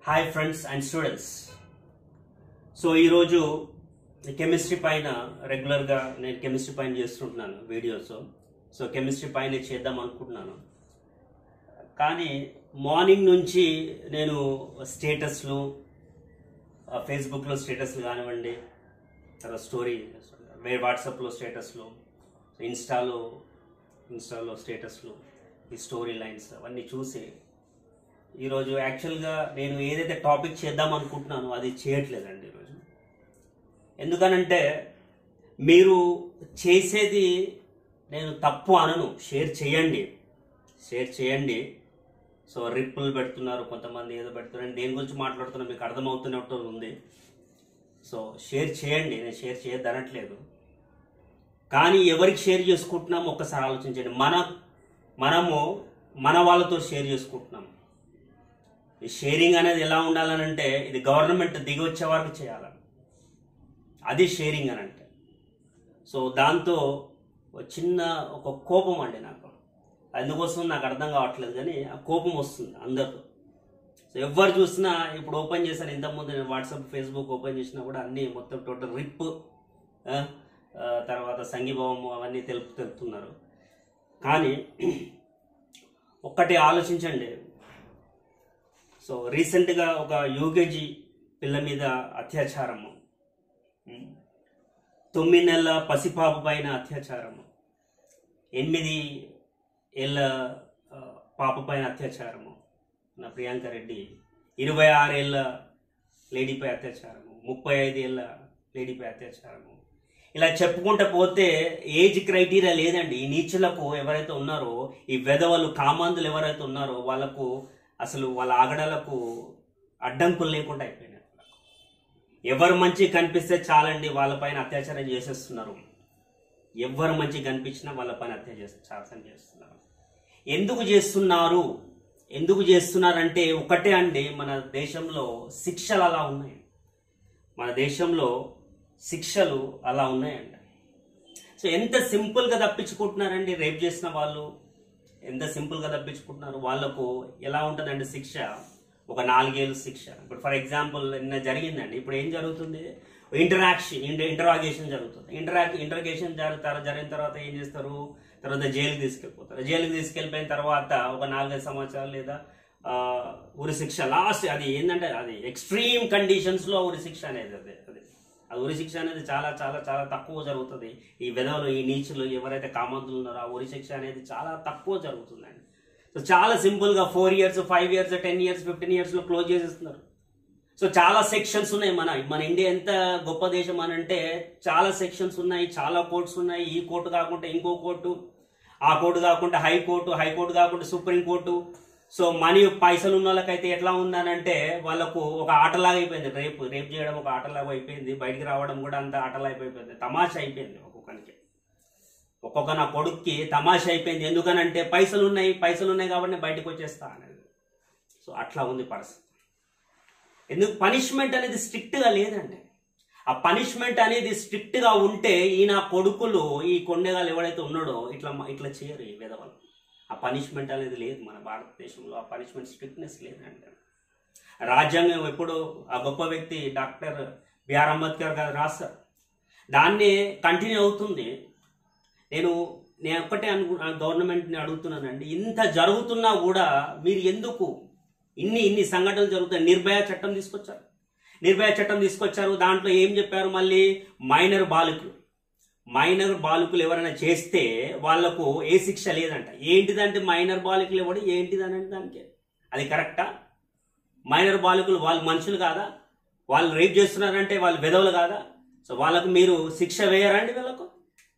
Hi friends and students so ఈరోజు chemistry పైన రెగ్యులర్గా నేను కెమిస్ట్రీ పైన చేస్తుంటున్నాను వీడియోస్ సో కెమిస్ట్రీ పైన చేద్దాం అనుకుంటున్నాను కానీ మార్నింగ్ నుంచి నేను స్టేటస్లు ఫేస్బుక్లో స్టేటస్లు కానివ్వండి తర్వాత స్టోరీ వే వాట్సాప్లో స్టేటస్లు ఇన్స్టాలో ఇన్స్టాలో స్టేటస్లు ఈ స్టోరీ లైన్స్ అవన్నీ చూసి ఈరోజు యాక్చువల్గా నేను ఏదైతే టాపిక్ చేద్దాం అనుకుంటున్నానో అది చేయట్లేదండి ఈరోజు ఎందుకనంటే మీరు చేసేది నేను తప్పు అనను షేర్ చేయండి షేర్ చేయండి సో రిప్పులు పెడుతున్నారు కొంతమంది ఏదో పెడుతున్నారు దేని గురించి మాట్లాడుతున్నా మీకు అర్థమవుతున్నట్టు ఉంది సో షేర్ చేయండి నేను షేర్ చేయొద్దు అనట్లేదు కానీ ఎవరికి షేర్ చేసుకుంటున్నాం ఒక్కసారి ఆలోచించండి మన మనము మన వాళ్ళతో షేర్ చేసుకుంటున్నాం ఈ షేరింగ్ అనేది ఎలా ఉండాలనంటే ఇది గవర్నమెంట్ దిగి వచ్చే వరకు చేయాలని అది షేరింగ్ అని అంటే సో దాంతో ఒక చిన్న ఒక కోపం అండి నాకు అందుకోసం నాకు అర్థం కావట్లేదు కానీ ఆ కోపం వస్తుంది అందరితో సో ఎవరు చూసినా ఇప్పుడు ఓపెన్ చేశాను ఇంతకుముందు నేను వాట్సాప్ ఫేస్బుక్ ఓపెన్ చేసినా కూడా అన్నీ మొత్తం టోటల్ రిప్ ఆ, ఆ, తర్వాత సంఘీభావం అవన్నీ తెలుపు తెలుపుతున్నారు కానీ ఒక్కటి ఆలోచించండి సో రీసెంట్గా ఒక యూకేజీ పిల్ల మీద అత్యాచారము ఉమ్. తొమ్మిది నెలల పసిపాప పైన అత్యాచారము ఎనిమిది ఏళ్ళ ఆ, పాప పైన అత్యాచారము నా ప్రియాంక రెడ్డి ఇరవై ఆరేళ్ళ లేడీపై అత్యాచారము ముప్పై ఐదు ఏళ్ళ లేడీపై అత్యాచారము ఇలా చెప్పుకుంటూ పోతే ఏజ్ క్రైటీరియా లేదండి ఈ నీచులకు ఎవరైతే ఉన్నారో ఈ వెధవలు కామాంధులు ఎవరైతే ఉన్నారో వాళ్ళకు అసలు వాళ్ళ ఆగడాలకు అడ్డంకులు లేకుండా అయిపోయినాయి ఎవరు మంచి కనిపిస్తే చాలండి వాళ్ళపైన అత్యాచారం చేసేస్తున్నారు ఎవరు మంచి కనిపించినా వాళ్ళపైన అత్యాచారం చేస్తున్నారు ఎందుకు చేస్తున్నారు ఎందుకు చేస్తున్నారంటే ఒకటే అండి మన దేశంలో శిక్షలు అలా ఉన్నాయి మన దేశంలో శిక్షలు అలా ఉన్నాయండి సో ఎంత సింపుల్గా తప్పించుకుంటున్నారండి రేప్ చేసిన వాళ్ళు ఎంత సింపుల్గా తప్పించుకుంటున్నారు వాళ్ళకు ఎలా ఉంటుందండి శిక్ష ఒక నాలుగేళ్ళు శిక్ష ఇప్పుడు ఫర్ ఎగ్జాంపుల్ నిన్న జరిగిందండి ఇప్పుడు ఏం జరుగుతుంది ఇంటరాక్షన్ ఇంటరాగేషన్ జరుగుతుంది ఇంటరాక్ ఇంటరాగేషన్ జరుగుతారు జరిగిన తర్వాత ఏం చేస్తారు తర్వాత జైలుకి తీసుకెళ్ళిపోతారు జైలుకి తీసుకెళ్ళిపోయిన తర్వాత ఒక నాలుగైదు సంవత్సరాలు లేదా ఆ, ఉరి శిక్ష లాస్ట్ అది ఏంటంటే అది ఎక్స్ట్రీమ్ కండిషన్స్లో ఉరి శిక్ష అనేది అది అది ఆ ఉరి శిక్ష అనేది చాలా చాలా చాలా తక్కువ జరుగుతుంది ఈ విధవలు ఈ నీచులు ఎవరైతే కామంతులు ఉన్నారో ఆ ఉరి శిక్ష అనేది చాలా తక్కువ జరుగుతుందండి సో చాలా సింపుల్గా four years five years ten years fifteen ఇయర్స్లో క్లోజ్ చేసేస్తున్నారు సో చాలా సెక్షన్స్ ఉన్నాయి మన మన ఇండియా ఎంత గొప్ప దేశం అని అంటే చాలా సెక్షన్స్ ఉన్నాయి చాలా కోర్ట్స్ ఉన్నాయి ఈ కోర్టు కాకుండా ఇంకో కోర్టు ఆ కోర్టు కాకుండా హైకోర్టు హైకోర్టు కాకుండా సుప్రీం కోర్టు సో మనీ పైసలు ఉన్న వాళ్ళకైతే ఎట్లా ఉందనంటే వాళ్ళకు ఒక ఆటలాగా అయిపోయింది రేపు రేపు చేయడం ఒక ఆటలాగా అయిపోయింది బయటికి రావడం కూడా అంత ఆటలాగా అయిపోయింది తమాషా అయిపోయింది ఒక్కొక్కరికి ఒక్కొక్క నా కొడుక్కి తమాషా అయిపోయింది ఎందుకనంటే పైసలు ఉన్నాయి పైసలు ఉన్నాయి కాబట్టి నేను బయటకు వచ్చేస్తా అనేది సో అట్లా ఉంది పరిస్థితి ఎందుకు పనిష్మెంట్ అనేది స్ట్రిక్ట్గా లేదండి ఆ పనిష్మెంట్ అనేది స్ట్రిక్ట్గా ఉంటే ఈ నా కొడుకులు ఈ కొండగాలు ఎవడైతే ఉన్నాడో ఇట్లా ఇట్లా చేయరు ఈ విధవలు ఆ పనిష్మెంట్ అనేది లేదు మన భారతదేశంలో ఆ పనిష్మెంట్ స్ట్రిక్ట్నెస్ లేదండి రాజ్యాంగం ఎప్పుడు ఆ గొప్ప వ్యక్తి డాక్టర్ బిఆర్ అంబేద్కర్ గారు రాస్తారు దాన్ని కంటిన్యూ అవుతుంది నేను నేను ఒక్కటే అను గవర్నమెంట్ని అడుగుతున్నానండి ఇంత జరుగుతున్నా కూడా మీరు ఎందుకు ఇన్ని ఇన్ని సంఘటనలు జరుగుతాయి నిర్భయ చట్టం తీసుకొచ్చారు నిర్భయ చట్టం తీసుకొచ్చారు దాంట్లో ఏం చెప్పారు మళ్ళీ మైనర్ బాలికలు మైనర్ బాలికలు ఎవరైనా చేస్తే వాళ్లకు ఏ శిక్ష లేదంట ఏంటిదంటే మైనర్ బాలికలు ఎవడు ఏంటిదని అంటే దానికి అది కరెక్టా మైనర్ బాలికలు వాళ్ళు మనుషులు కాదా వాళ్ళు రేప్ చేస్తున్నారంటే వాళ్ళు విధవులు కాదా సో వాళ్ళకు మీరు శిక్ష వేయరండి వీళ్ళకు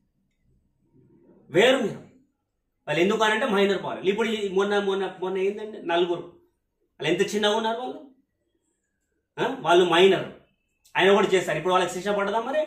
వేరు మీరు వాళ్ళు ఎందుకు అనంటే మైనర్ బాలికలు ఇప్పుడు ఈ మొన్న మొన్న మొన్న ఏంటంటే నలుగురు వాళ్ళు ఎంత చిన్నగా ఉన్నారు వాళ్ళు ఆ? వాళ్ళు మైనర్ ఆయన కూడా చేస్తారు ఇప్పుడు వాళ్ళకి శిక్ష పడదా మరి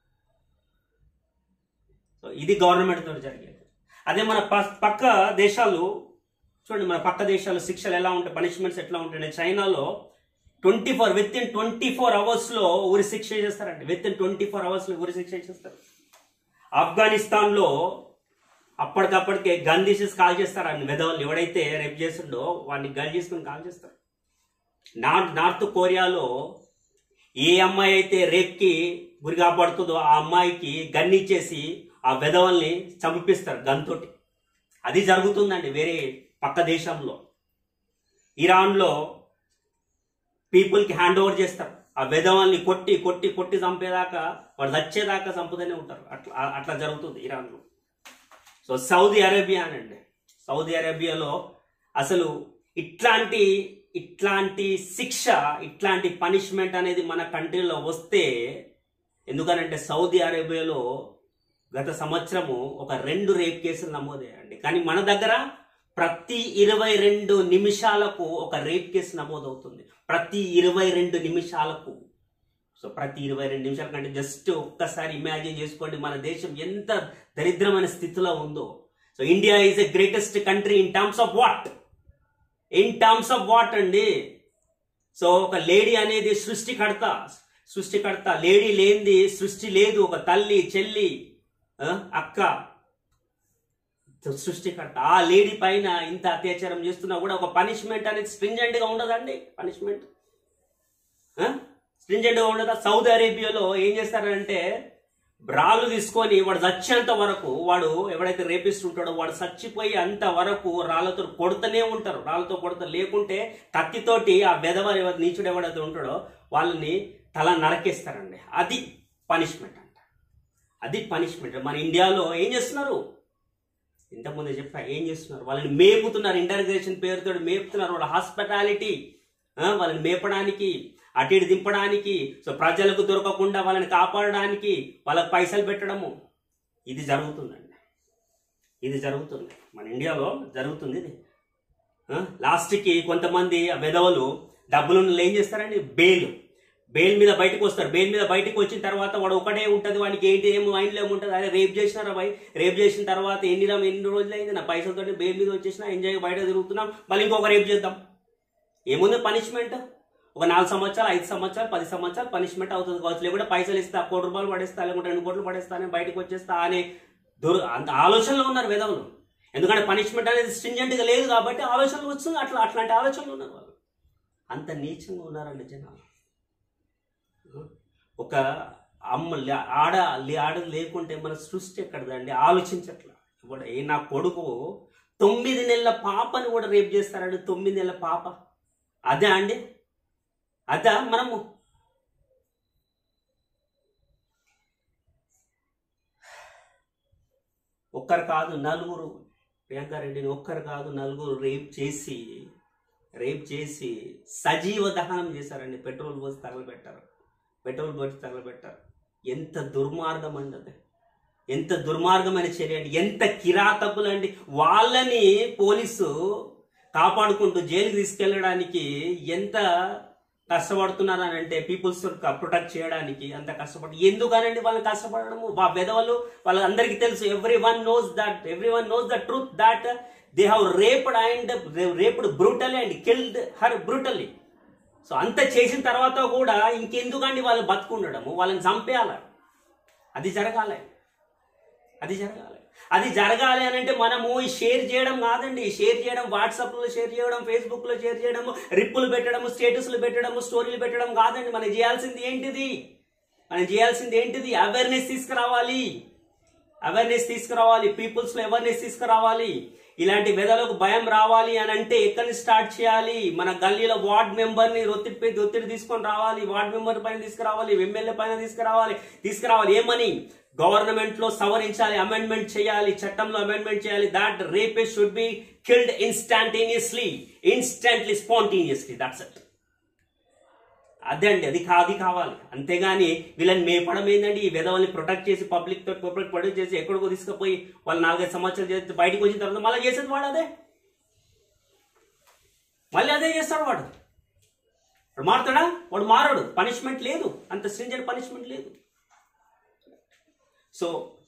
సో ఇది గవర్నమెంట్ తోటి జరిగేది అదే మన ప- పక్క దేశాలు చూడండి మన పక్క దేశాలు శిక్షలు ఎలా ఉంటాయి పనిష్మెంట్స్ ఎట్లా ఉంటాయి చైనాలో twenty four with in twenty four అవర్స్లో ఉరి శిక్ష చేస్తారండి విత్ ఇన్ ట్వంటీ ఫోర్ అవర్స్లో ఉరి శిక్ష చేస్తారు ఆఫ్ఘనిస్తాన్లో అప్పటికప్పటికే గన్ తీసేసి కాల్ చేస్తారు ఆయన విధవలు ఎవడైతే రేపు చేస్తుండో వాడిని గన్ చేసుకుని కాల్ చేస్తారు నార్త్ నార్త్ కొరియాలో ఏ అమ్మాయి అయితే రేప్కి గురి కాబడుతుందో ఆ అమ్మాయికి గన్ ఇచ్చేసి ఆ వెధవల్ని చంపిస్తారు గన్తోటి అది జరుగుతుందండి వేరే పక్క దేశంలో ఇరాన్లో పీపుల్కి హ్యాండ్ ఓవర్ చేస్తారు ఆ వెధవల్ని కొట్టి కొట్టి కొట్టి చంపేదాకా వాళ్ళు వచ్చేదాకా చంపుతూనే ఉంటారు అట్లా అట్లా జరుగుతుంది ఇరాన్లో సో సౌదీ అరేబియా అనండి సౌదీ అరేబియాలో అసలు ఇట్లాంటి ఇట్లాంటి శిక్ష ఇట్లాంటి పనిష్మెంట్ అనేది మన కంట్రీలో వస్తే ఎందుకనంటే సౌదీ అరేబియాలో గత సంవత్సరము ఒక రెండు రేప్ కేసులు నమోదయ్యాయండి కానీ మన దగ్గర ప్రతి ఇరవై రెండు నిమిషాలకు ఒక రేప్ కేసు నమోదవుతుంది ప్రతి ఇరవై రెండు నిమిషాలకు సో ప్రతి ఇరవై రెండు నిమిషాల కంటే జస్ట్ ఒక్కసారి ఇమాజిన్ చేసుకోండి మన దేశం ఎంత దరిద్రమైన స్థితిలో ఉందో so India is a greatest country in terms of what in terms of what అండి సో ఒక లేడీ అనేది సృష్టికర్త సృష్టికర్త లేడీ లేనిది సృష్టి లేదు ఒక తల్లి చెల్లి ఆ, అక్క సృష్టికర్త ఆ లేడీ పైన ఇంత అత్యాచారం చేస్తున్నా కూడా ఒక పనిష్మెంట్ అనేది స్ట్రింజెంట్ గా ఉండదండి పనిష్మెంట్ స్ట్రింజెంట్ గా ఉండదా సౌదీ అరేబియాలో ఏం చేస్తారంటే బ్రాలు తీసుకొని వాడు చచ్చేంత వరకు వాడు ఎవడైతే రేపిస్ట్ ఉంటాడో వాడు చచ్చిపోయి అంత వరకు రాళ్ళతో కొడుతూనే ఉంటారు రాళ్ళతో కొడతారు లేకుంటే కత్తితోటి ఆ బెదవ ఎవరు నీచుడు ఎవడైతే ఉంటాడో వాళ్ళని తల నరకేస్తారండి అది పనిష్మెంట్ అంట అది పనిష్మెంట్ మన ఇండియాలో ఏం చేస్తున్నారు ఇంతకుముందే చెప్పా ఏం చేస్తున్నారు వాళ్ళని మేపుతున్నారు ఇంటర్గ్రేషన్ పేరుతో మేపుతున్నారు వాళ్ళ హాస్పిటాలిటీ వాళ్ళని మేపడానికి అటు ఇటు దింపడానికి సో ప్రజలకు దొరకకుండా వాళ్ళని కాపాడడానికి వాళ్ళకి పైసలు పెట్టడము ఇది జరుగుతుందండి ఇది జరుగుతుంది మన ఇండియాలో జరుగుతుంది ఇది ఆ, లాస్ట్కి కొంతమంది ఆ విధవలు డబ్బులు ఏం చేస్తారండి బెయిల్ బెయిల్ మీద బయటకు వస్తారు బెయిల్ మీద బయటకు వచ్చిన తర్వాత వాడు ఒకటే ఉంటుంది వానికి ఏంటి ఏం మైండ్లో ఏముంటుంది అదే రేప్ చేసినారా భయ్ రేప్ చేసిన తర్వాత ఎన్ని రా- ఎన్ని రోజులు అయింది నా పైసలతో బెయిల్ మీద వచ్చేసినా ఎంజాయ్ బయట తిరుగుతున్నాం మళ్ళీ ఇంకొక రేప్ చేద్దాం ఏముంది పనిష్మెంట్ ఒక నాలుగు సంవత్సరాలు ఐదు సంవత్సరాలు పది సంవత్సరాలు పనిష్మెంట్ అవుతుంది కావచ్చు లేకుంటే పైసలు ఇస్తా కోటి రూపాయలు పడేస్తా లేకుంటే రెండు కోట్లు పడేస్తా అని బయటకు వచ్చేస్తా అనే దొర అంత ఆలోచనలో ఉన్నారు వేదవులు ఎందుకంటే పనిష్మెంట్ అనేది stringent గా లేదు కాబట్టి ఆలోచనలు వస్తుంది అట్లా అట్లాంటి ఆలోచనలు ఉన్నారు వాళ్ళు అంత నీచంగా ఉన్నారండి జనాలు ఒక అమ్మ లే- ఆడ లే- ఆడ లేకుంటే మన సృష్టి ఎక్కడదండి ఆలోచించట్లా ఇప్పుడు ఏ నా కొడుకు తొమ్మిది నెలల పాపని కూడా రేపు చేస్తారండి తొమ్మిది నెలల పాప అదే అండి అదా మనము ఒక్కరు కాదు నలుగురు ప్రియాంక రెడ్డిని ఒక్కరు కాదు నలుగురు రేప్ చేసి రేప్ చేసి సజీవ దహనం చేశారండి పెట్రోల్ పోసి తగలబెట్టారు పెట్రోల్ పోసి తగలబెట్టారు ఎంత దుర్మార్గం అండి అది ఎంత దుర్మార్గమైన చర్య అండి ఎంత కిరాతకులండి వాళ్ళని పోలీసు కాపాడుకుంటూ జైలుకి తీసుకెళ్ళడానికి ఎంత కష్టపడుతున్నారు అని అంటే పీపుల్స్ ప్రొటెక్ట్ చేయడానికి అంత కష్టపడి ఎందుకనండి వాళ్ళని కష్టపడడము వా పెదవాళ్ళు వాళ్ళందరికీ తెలుసు everyone knows that everyone knows the truth that they have raped and raped brutally and killed her brutally so అంత చేసిన తర్వాత కూడా ఇంకెందుకండి వాళ్ళు బతుకుండడము వాళ్ళని చంపేయాలి అది జరగాలి అది జరగాలి అది జరగాలి అని అంటే మనము ఈ షేర్ చేయడం కాదండి షేర్ చేయడం వాట్సాప్లో షేర్ చేయడం ఫేస్బుక్లో షేర్ చేయడము రిప్పులు పెట్టడము స్టేటస్లు పెట్టడము స్టోరీలు పెట్టడం కాదండి మనం చేయాల్సింది ఏంటిది మనం చేయాల్సింది ఏంటిది అవేర్నెస్ తీసుకురావాలి అవేర్నెస్ తీసుకురావాలి పీపుల్స్లో అవేర్నెస్ తీసుకురావాలి ఇలాంటి వెదలకు భయం రావాలి అని అంటే ఎక్కడి నుంచి స్టార్ట్ చేయాలి మన గల్లీలో వార్డ్ మెంబర్ని ఒత్తిడి ఒత్తిడి తీసుకొని రావాలి వార్డ్ మెంబర్ పైన తీసుకురావాలి ఎమ్మెల్యే పైన తీసుకురావాలి తీసుకురావాలి ఏమని గవర్నమెంట్ లో సవరించాలి అమెండ్మెంట్ చేయాలి చట్టంలో అమెండ్మెంట్ చేయాలి that rape should be killed instantaneously instantly spontaneously that's it అదే అండి అది కా అది కావాలి అంతేగాని వీళ్ళని మేపడం ఏంటండి ఈ విధవల్ని ప్రొటెక్ట్ చేసి పబ్లిక్ తో పబ్లిక్ ప్రొటెక్ట్ చేసి ఎక్కడికో తీసుకుపోయి వాళ్ళు నాలుగైదు సంవత్సరాలు చేసి బయటకు వచ్చిన తర్వాత మళ్ళీ చేసేది వాడు అదే మళ్ళీ అదే చేస్తాడు వాడు వాడు మారుతాడా వాడు మారడు పనిష్మెంట్ లేదు అంత స్ట్రింజెంట్ పనిష్మెంట్ లేదు సో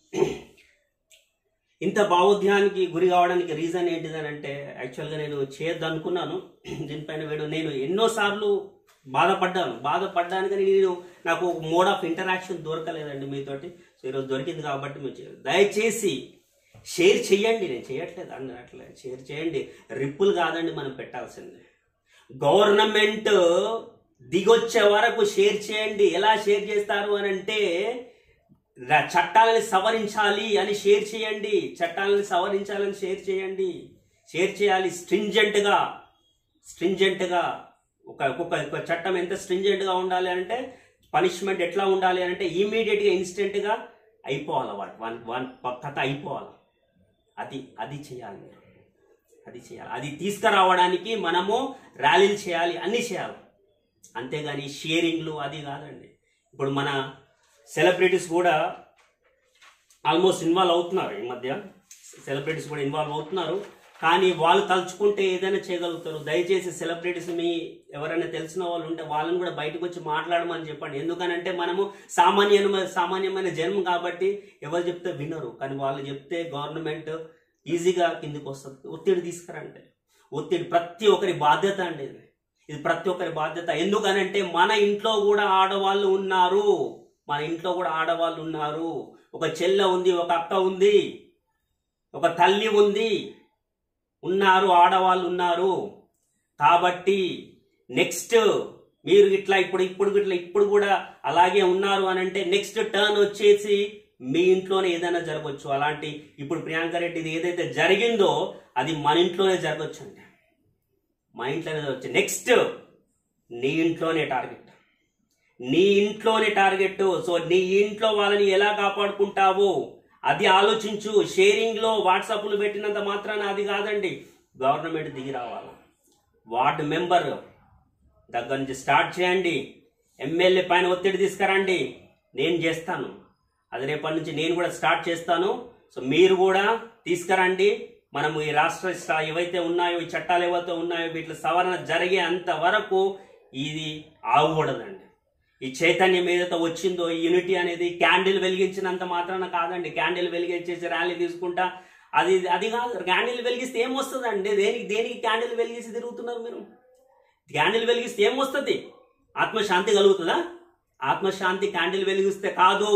ఇంత భావోద్యానికి గురి కావడానికి రీజన్ ఏంటిదని అంటే యాక్చువల్గా నేను చేయొద్దు అనుకున్నాను దీనిపైన వీడు నేను ఎన్నోసార్లు బాధపడ్డాను బాధపడ్డాను కానీ నేను నాకు మోడ్ ఆఫ్ ఇంటరాక్షన్ దొరకలేదండి మీతోటి సో ఈరోజు దొరికింది కాబట్టి మీరు చేయరు. దయచేసి షేర్ చేయండి నేను చేయట్లేదు అన్న అట్లా షేర్ చేయండి రిప్పులు కాదండి మనం పెట్టాల్సింది గవర్నమెంట్ దిగొచ్చే వరకు షేర్ చేయండి ఎలా షేర్ చేస్తారు అని అంటే ర- చట్టాలని సవరించాలి అని షేర్ చేయండి చట్టాలను సవరించాలని షేర్ చేయండి షేర్ చేయాలి స్ట్రింజెంట్ గా స్ట్రింజెంట్ గా ఒక ఒక్కొక్క ఒక చట్టం ఎంత స్ట్రింజెంట్ గా ఉండాలి అంటే పనిష్మెంట్ ఎట్లా ఉండాలి అంటే ఇమీడియట్ గా ఇన్స్టెంట్ గా అయిపోవాలి వాటి వన్ వన్ కథ అయిపోవాలి అది అది చేయాలి మీరు అది చేయాలి అది తీసుకురావడానికి మనము ర్యాలీలు చేయాలి అన్నీ చేయాలి అంతేగాని షేరింగ్లు అది కాదండి ఇప్పుడు మన సెలబ్రిటీస్ కూడా ఆల్మోస్ట్ ఇన్వాల్వ్ అవుతున్నారు ఈ మధ్య సెలబ్రిటీస్ కూడా ఇన్వాల్వ్ అవుతున్నారు కానీ వాళ్ళు తలుచుకుంటే ఏదైనా చేయగలుగుతారు దయచేసి సెలబ్రిటీస్ మీ ఎవరైనా తెలిసిన వాళ్ళు ఉంటే వాళ్ళని కూడా బయటకు వచ్చి మాట్లాడమని చెప్పండి ఎందుకనంటే మనము సామాన్యమైన సామాన్యమైన జన్మ కాబట్టి ఎవరు చెప్తే వినరు కానీ వాళ్ళు చెప్తే గవర్నమెంట్ ఈజీగా కిందికి వస్తుంది ఒత్తిడి తీసుకురండి ఒత్తిడి ప్రతి ఒక్కరి బాధ్యత అండి ఇది ఇది ప్రతి ఒక్కరి బాధ్యత ఎందుకనంటే మన ఇంట్లో కూడా ఆడవాళ్ళు ఉన్నారు మన ఇంట్లో కూడా ఆడవాళ్ళు ఉన్నారు ఒక చెల్లె ఉంది ఒక అక్క ఉంది ఒక తల్లి ఉంది ఉన్నారు ఆడవాళ్ళు ఉన్నారు కాబట్టి నెక్స్ట్ మీరు ఇట్లా ఇప్పుడు ఇప్పుడు ఇట్లా ఇప్పుడు కూడా అలాగే ఉన్నారు అని అంటే నెక్స్ట్ టర్న్ వచ్చేసి మీ ఇంట్లోనే ఏదైనా జరగవచ్చు అలాంటి ఇప్పుడు ప్రియాంక రెడ్డిది ఏదైతే జరిగిందో అది మన ఇంట్లోనే జరగచ్చు అండి మా ఇంట్లోనే జరగచ్చు నెక్స్ట్ నీ ఇంట్లోనే టార్గెట్ నీ ఇంట్లోనే టార్గెట్ సో నీ ఇంట్లో వాళ్ళని ఎలా కాపాడుకుంటావు అది ఆలోచించు షేరింగ్ లో వాట్సాప్లు పెట్టినంత మాత్రాన అది కాదండి గవర్నమెంట్ దిగి రావాలి వార్డు మెంబర్ దగ్గర నుంచి స్టార్ట్ చేయండి ఎమ్మెల్యే పైన ఒత్తిడి తీసుకురండి నేను చేస్తాను అది రేపటి నుంచి నేను కూడా స్టార్ట్ చేస్తాను సో మీరు కూడా తీసుకురండి మనము ఈ రాష్ట్ర స్థా- ఏవైతే ఉన్నాయో ఈ చట్టాలు ఏవైతే ఉన్నాయో వీటి సవరణ జరిగేంత వరకు ఇది ఆగకూడదండి ఈ చైతన్యం ఏదైతే వచ్చిందో ఈ యూనిటీ అనేది క్యాండిల్ వెలిగించినంత మాత్రాన కాదండి క్యాండిల్ వెలిగించేసి ర్యాలీ తీసుకుంటా అది అది కాదు క్యాండిల్ వెలిగిస్తే ఏమొస్తుందండి దేనికి దేనికి క్యాండిల్ వెలిగిసి తిరుగుతున్నారు మీరు క్యాండిల్ వెలిగిస్తే ఏమొస్తుంది ఆత్మశాంతి కలుగుతుందా ఆత్మశాంతి క్యాండిల్ వెలిగిస్తే కాదు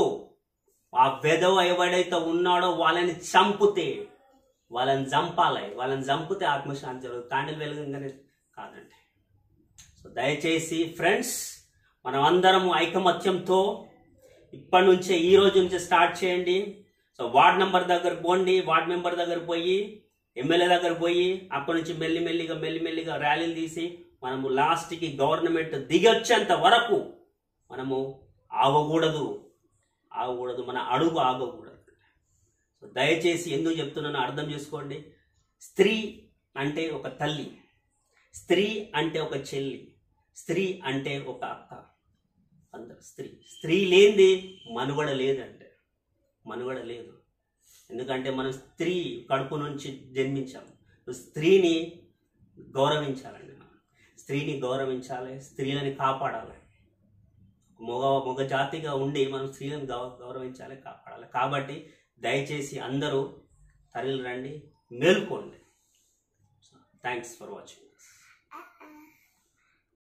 ఆ వెధవ ఎవడైతే ఉన్నాడో వాళ్ళని చంపుతే వాళ్ళని చంపాలి వాళ్ళని చంపితే ఆత్మశాంతి జరుగుతుంది క్యాండిల్ వెలుగంగానే కాదండి సో దయచేసి ఫ్రెండ్స్ మనం అందరం ఐకమత్యంతో ఇప్పటి నుంచే ఈ రోజు నుంచి స్టార్ట్ చేయండి సో వార్డ్ నంబర్ దగ్గర పోండి వార్డ్ మెంబర్ దగ్గర పోయి ఎమ్మెల్యే దగ్గర పోయి అక్కడి నుంచి మెల్లి మెల్లిగా మెల్లి మెల్లిగా ర్యాలీలు తీసి మనము లాస్ట్కి గవర్నమెంట్ దిగొచ్చేంత వరకు మనము ఆగకూడదు ఆగకూడదు మన అడుగు ఆగకూడదు సో దయచేసి ఎందుకు చెప్తున్నానో అర్థం చేసుకోండి స్త్రీ అంటే ఒక తల్లి స్త్రీ అంటే ఒక చెల్లి స్త్రీ అంటే ఒక అక్క అందరు స్త్రీ స్త్రీ లేనిది మనుగడ లేదంటే మనుగడ లేదు ఎందుకంటే మనం స్త్రీ కడుపు నుంచి జన్మించాం స్త్రీని గౌరవించాలండి మనం స్త్రీని గౌరవించాలి స్త్రీలని కాపాడాలి మగ మగ జాతిగా ఉండి మనం స్త్రీలను గౌ- గౌరవించాలి కాపాడాలి కాబట్టి దయచేసి అందరూ తరలి రండి మేల్కోండి థ్యాంక్స్ ఫర్ వాచింగ్